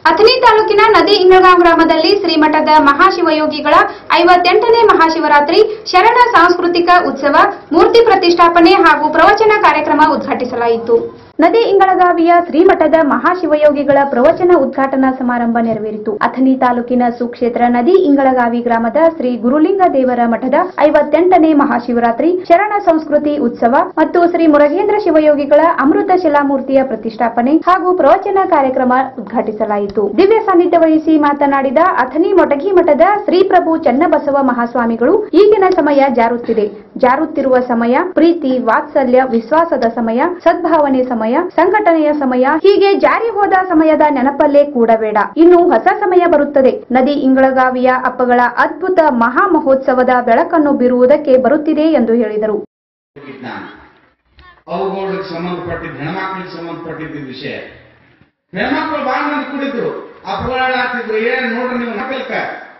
ಅಥಣಿ ತಾಲೂಕಿನ ನದಿ ಇಂಗಳಗಾಂವ್ ಗ್ರಾಮದಲ್ಲಿ ಶ್ರೀಮಠದ ಮಹಾಶಿವಯೋಗಿಗಳ ಐವತ್ತೆಂಟನೇ ಮಹಾಶಿವರಾತ್ರಿ ಶರಣ ಸಾಂಸ್ಕೃತಿಕ ಉತ್ಸವ ಮೂರ್ತಿ ಪ್ರತಿಷ್ಠಾಪನೆ ಹಾಗೂ ಪ್ರವಚನ ಕಾರ್ಯಕ್ರಮ ಉದ್ಘಾಟಿಸಲಾಯಿತು ನದಿ ಇಂಗಳಗಾವಿಯ ಶ್ರೀಮಠದ ಮಹಾಶಿವಯೋಗಿಗಳ ಪ್ರವಚನ ಉದ್ಘಾಟನಾ ಸಮಾರಂಭ ನೆರವೇರಿತು ಅಥಣಿ ತಾಲೂಕಿನ ಸುಕ್ಷೇತ್ರ ನದಿ ಇಂಗಳಗಾವಿ ಗ್ರಾಮದ ಶ್ರೀ ಗುರುಲಿಂಗ ದೇವರ ಮಠದ ಐವತ್ತೆಂಟನೇ ಮಹಾಶಿವರಾತ್ರಿ ಶರಣ ಸಂಸ್ಕೃತಿ ಉತ್ಸವ ಮತ್ತು ಶ್ರೀ ಮುರಗೇಂದ್ರ ಶಿವಯೋಗಿಗಳ ಅಮೃತ ಶಿಲಾಮೂರ್ತಿಯ ಪ್ರತಿಷ್ಠಾಪನೆ ಹಾಗೂ ಪ್ರವಚನ ಕಾರ್ಯಕ್ರಮ ಉದ್ಘಾಟಿಸಲಾಯಿತು ದಿವ್ಯ ಸಾನ್ನಿಧ್ಯ ವಹಿಸಿ ಮಾತನಾಡಿದ ಅಥಣಿ ಮೊಟಗಿ ಮಠದ ಶ್ರೀಪ್ರಭು ಚನ್ನಬಸವ ಮಹಾಸ್ವಾಮಿಗಳು ಈಗಿನ ಸಮಯ ಜಾರುತ್ತಿದೆ ಜಾರುತ್ತಿರುವ ಸಮಯ ಪ್ರೀತಿ ವಾತ್ಸಲ್ಯ ವಿಶ್ವಾಸದ ಸಮಯ ಸದ್ಭಾವನೆ ಸಮಯ ಸಂಘಟನೆಯ ಸಮಯ ಹೀಗೆ ಜಾರಿ ಹೋದ ಸಮಯದ ನೆನಪಲ್ಲೇ ಕೂಡಬೇಡ ಇನ್ನು ಹೊಸ ಸಮಯ ಬರುತ್ತದೆ ನದಿ ಇಂಗಳಗಾವಿಯ ಅಪ್ಪಗಳ ಅದ್ಭುತ ಮಹಾ ಮಹೋತ್ಸವದ ಬೆಳಕನ್ನು ಬೀರುವುದಕ್ಕೆ ಬರುತ್ತಿದೆ ಎಂದು ಹೇಳಿದರು ವಿಜ್ಞಾನ ಅವುಗಳಿಗೆ ಸಂಬಂಧಪಟ್ಟಿದ್ದ ಹೆಣ್ಮಕ್ಳಿಗೆ ಸಂಬಂಧಪಟ್ಟಿದ್ದ ವಿಷಯ ಹೆಣ್ಮಕ್ಳು ಬಾಳ ಮಂದಿ ಕುಡಿದ್ರು ಅಪರಾಧ ಆಗ್ತಿದ್ರು ಏನ್ ನೋಡ್ರಿ ನೀವು ನಕಲ್ಕ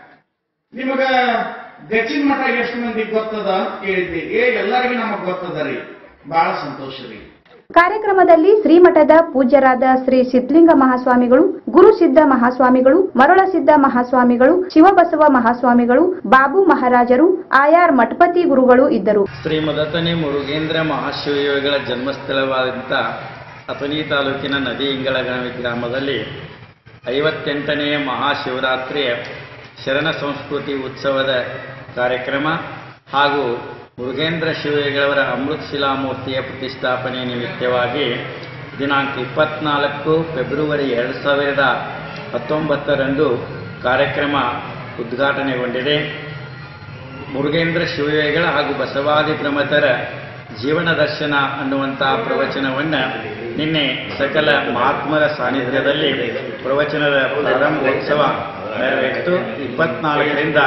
ನಿಮಗ ಗಚ್ಚಿನ ಮಠ ಎಷ್ಟು ಮಂದಿ ಗೊತ್ತದ ಅಂತ ಕೇಳಿದ್ವಿ ಏ ಎಲ್ಲರಿಗೂ ನಮಗ್ ಗೊತ್ತದ ರೀ ಬಹಳ ಸಂತೋಷ ರೀ ಕಾರ್ಯಕ್ರಮದಲ್ಲಿ ಶ್ರೀಮಠದ ಪೂಜ್ಯರಾದ ಶ್ರೀ ಸಿದ್ಧಲಿಂಗ ಮಹಾಸ್ವಾಮಿಗಳು ಗುರು ಸಿದ್ಧ ಮಹಾಸ್ವಾಮಿಗಳು ಮರುಳ ಸಿದ್ಧ ಮಹಾಸ್ವಾಮಿಗಳು ಶಿವಬಸವ ಮಹಾಸ್ವಾಮಿಗಳು ಬಾಬು ಮಹಾರಾಜರು ಆಯಾರ್ ಮಠಪತಿ ಗುರುಗಳು ಇದ್ದರು ಶ್ರೀ ಮದತನಿ ಮುರುಗೇಂದ್ರ ಮಹಾಶಿವಯೋಗಿಗಳ ಜನ್ಮಸ್ಥಳವಾದಂಥ ಅಥಣಿ ತಾಲೂಕಿನ ನದಿ ಇಂಗಳಗಾವಿ ಗ್ರಾಮದಲ್ಲಿ ಐವತ್ತೆಂಟನೆಯ ಮಹಾಶಿವರಾತ್ರಿಯ ಶರಣ ಸಂಸ್ಕೃತಿ ಉತ್ಸವದ ಕಾರ್ಯಕ್ರಮ ಹಾಗೂ ಮುರುಗೇಂದ್ರ ಶಿವಯೋಗಿಗಳವರ ಅಮೃತ ಶಿಲಾಮೂರ್ತಿಯ ಪ್ರತಿಷ್ಠಾಪನೆ ನಿಮಿತ್ತವಾಗಿ ದಿನಾಂಕ ಇಪ್ಪತ್ನಾಲ್ಕು ಫೆಬ್ರವರಿ ಎರಡು ಸಾವಿರದ ಹತ್ತೊಂಬತ್ತರಂದು ಕಾರ್ಯಕ್ರಮ ಉದ್ಘಾಟನೆಗೊಂಡಿದೆ ಮುರುಗೇಂದ್ರ ಶಿವಯೋಗಿಗಳ ಹಾಗೂ ಬಸವಾದಿ ಪ್ರಮಥರ ಜೀವನ ದರ್ಶನ ಅನ್ನುವಂಥ ಪ್ರವಚನವನ್ನು ನಿನ್ನೆ ಸಕಲ ಮಹಾತ್ಮರ ಸಾನ್ನಿಧ್ಯದಲ್ಲಿ ಪ್ರವಚನದ ಪ್ರಾರಂಭೋತ್ಸವ ನೆರವೇರಿತು ಇಪ್ಪತ್ನಾಲ್ಕರಿಂದ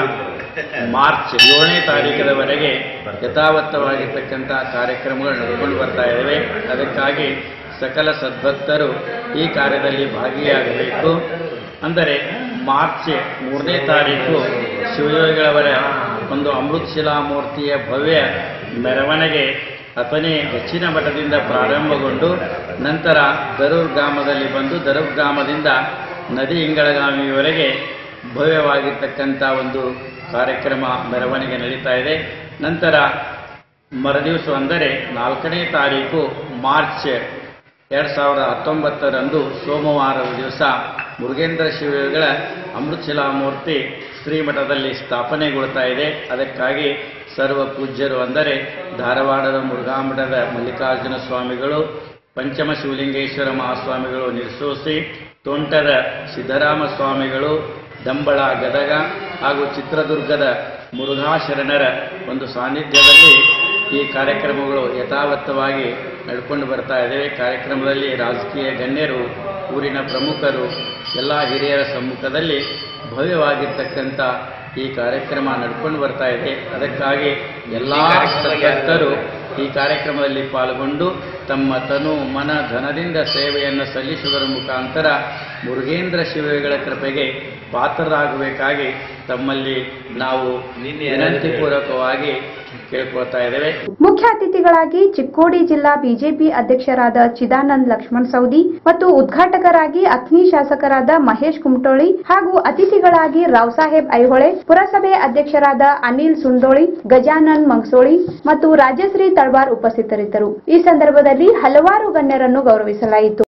ಮಾರ್ಚ್ ಏಳನೇ ತಾರೀಕರವರೆಗೆ ಯಥಾವತ್ತವಾಗಿರ್ತಕ್ಕಂಥ ಕಾರ್ಯಕ್ರಮಗಳು ನಡೆದುಕೊಂಡು ಬರ್ತಾ ಇದ್ದಾವೆ ಅದಕ್ಕಾಗಿ ಸಕಲ ಸದ್ಭಕ್ತರು ಈ ಕಾರ್ಯದಲ್ಲಿ ಭಾಗಿಯಾಗಬೇಕು ಅಂದರೆ ಮಾರ್ಚ್ ಮೂರನೇ ತಾರೀಕು ಶಿವಯೋಗಿಗಳವರ ಒಂದು ಅಮೃತ ಶಿಲಾಮೂರ್ತಿಯ ಭವ್ಯ ಮೆರವಣಿಗೆ ಅಥಣಿ ಹೆಚ್ಚಿನ ಮಠದಿಂದ ಪ್ರಾರಂಭಗೊಂಡು ನಂತರ ದರೂರ್ ಗ್ರಾಮದಲ್ಲಿ ಬಂದು ದರೂರ್ ಗ್ರಾಮದಿಂದ ನದಿ ಇಂಗಳಗಾಮಿಯವರೆಗೆ ಭವ್ಯವಾಗಿರ್ತಕ್ಕಂಥ ಒಂದು ಕಾರ್ಯಕ್ರಮ ಮೆರವಣಿಗೆ ನಡೀತಾ ಇದೆ ನಂತರ ಮರುದಿವಸ ಅಂದರೆ ನಾಲ್ಕನೇ ತಾರೀಕು ಮಾರ್ಚ್ ಎರಡು ಸಾವಿರದ ಹತ್ತೊಂಬತ್ತರಂದು ಸೋಮವಾರದ ದಿವಸ ಮುರುಗೇಂದ್ರ ಶಿವಗಳ ಅಮೃತಶಿಲಾಮೂರ್ತಿ ಶ್ರೀಮಠದಲ್ಲಿ ಸ್ಥಾಪನೆಗೊಳ್ತಾ ಇದೆ ಅದಕ್ಕಾಗಿ ಸರ್ವ ಪೂಜ್ಯರು ಅಂದರೆ ಧಾರವಾಡದ ಮುರುಘಾಮಠದ ಮಲ್ಲಿಕಾರ್ಜುನ ಸ್ವಾಮಿಗಳು ಪಂಚಮ ಶಿವಲಿಂಗೇಶ್ವರ ಮಹಾಸ್ವಾಮಿಗಳು ನಿರ್ಸೋಸಿ ತೋಂಟದ ಸಿದ್ದರಾಮ ಸ್ವಾಮಿಗಳು ದಂಬಳ ಗದಗ ಹಾಗೂ ಚಿತ್ರದುರ್ಗದ ಮುರುಘಾ ಶರಣರ ಒಂದು ಸಾನ್ನಿಧ್ಯದಲ್ಲಿ ಈ ಕಾರ್ಯಕ್ರಮಗಳು ಯಥಾವತ್ತವಾಗಿ ನಡ್ಕೊಂಡು ಬರ್ತಾ ಇದ್ದೇವೆ ಕಾರ್ಯಕ್ರಮದಲ್ಲಿ ರಾಜಕೀಯ ಗಣ್ಯರು ಊರಿನ ಪ್ರಮುಖರು ಎಲ್ಲ ಹಿರಿಯರ ಸಮ್ಮುಖದಲ್ಲಿ ಭವ್ಯವಾಗಿರ್ತಕ್ಕಂಥ ಈ ಕಾರ್ಯಕ್ರಮ ನಡ್ಕೊಂಡು ಬರ್ತಾ ಇದೆ ಅದಕ್ಕಾಗಿ ಎಲ್ಲ ಸದಸ್ಯರು ಈ ಕಾರ್ಯಕ್ರಮದಲ್ಲಿ ಪಾಲ್ಗೊಂಡು ತಮ್ಮ ತನು ಮನ ಧನದಿಂದ ಸೇವೆಯನ್ನು ಸಲ್ಲಿಸುವುದರ ಮುಖಾಂತರ ಮುರುಗೇಂದ್ರ ಶಿವಗಳ ಕೃಪೆಗೆ ಪಾತ್ರರಾಗಬೇಕಾಗಿ ತಮ್ಮಲ್ಲಿ ನಾವು ವಿನಂತಿಪೂರ್ವಕವಾಗಿ ಕೇಳ್ಕೊಳ್ತಾ ಇದ್ದೇವೆ ಮುಖ್ಯ ಅತಿಥಿಗಳಾಗಿ ಚಿಕ್ಕೋಡಿ ಜಿಲ್ಲಾ ಬಿಜೆಪಿ ಅಧ್ಯಕ್ಷರಾದ ಚಿದಾನಂದ್ ಲಕ್ಷ್ಮಣ್ ಸೌದಿ ಮತ್ತು ಉದ್ಘಾಟಕರಾಗಿ ಅಥಣಿ ಶಾಸಕರಾದ ಮಹೇಶ್ ಕುಮಟೋಳಿ ಹಾಗೂ ಅತಿಥಿಗಳಾಗಿ ರಾವ್ ಸಾಹೇಬ್ ಐಹೊಳೆ ಪುರಸಭೆ ಅಧ್ಯಕ್ಷರಾದ ಅನಿಲ್ ಸುಂಡೋಳಿ ಗಜಾನನ್ ಮಂಗಸೋಳಿ ಮತ್ತು ರಾಜಶ್ರೀ ತಳ್ವಾರ್ ಉಪಸ್ಥಿತರಿದ್ದರು ಈ ಸಂದರ್ಭದಲ್ಲಿ ಹಲವಾರು ಗಣ್ಯರನ್ನು ಗೌರವಿಸಲಾಯಿತು